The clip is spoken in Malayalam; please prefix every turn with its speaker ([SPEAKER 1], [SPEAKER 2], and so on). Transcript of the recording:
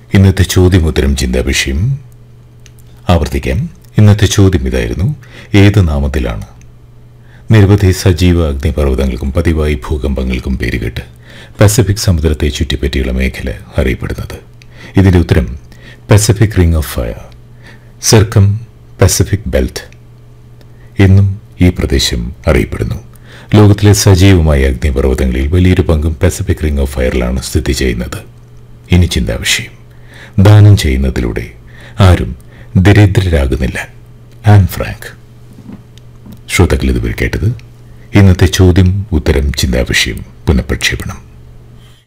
[SPEAKER 1] ഇന്നത്തെ ചോദ്യോത്തരം ചിന്താ വിഷയം ആവർത്തിക്കാം ഇന്നത്തെ ചോദ്യം ഇതായിരുന്നു ഏത് നാമത്തിലാണ് നിരവധി സജീവ അഗ്നിപർവ്വതങ്ങൾക്കും പതിവായി ഭൂകമ്പങ്ങൾക്കും പേരുകെട്ട് പസഫിക് സമുദ്രത്തെ ചുറ്റിപ്പറ്റിയുള്ള മേഖല അറിയപ്പെടുന്നത് ഇതിന്റെ ഉത്തരം Pacific ring of fire circum Pacific belt എന്നും ഈ പ്രദേശം അറിയപ്പെടുന്നു ലോകത്തിലെ സജീവമായ അഗ്നിപർവ്വതങ്ങളിൽ വലിയൊരു പങ്കും പസഫിക് റിംഗ് ഓഫ് ഫയറിലാണ് സ്ഥിതി ചെയ്യുന്നത് ഇനി ചിന്താ വിഷയം ദാനം ചെയ്യുന്നതിലൂടെ ആരും ദരിദ്രരാകുന്നില്ല ആൻ ഫ്രാങ്ക് ശ്രോതാക്കൾ ഇതുവരെ കേട്ടത് ഇന്നത്തെ ചോദ്യം ഉത്തരം ചിന്താ വിഷയം പുനഃപ്രക്ഷേപണം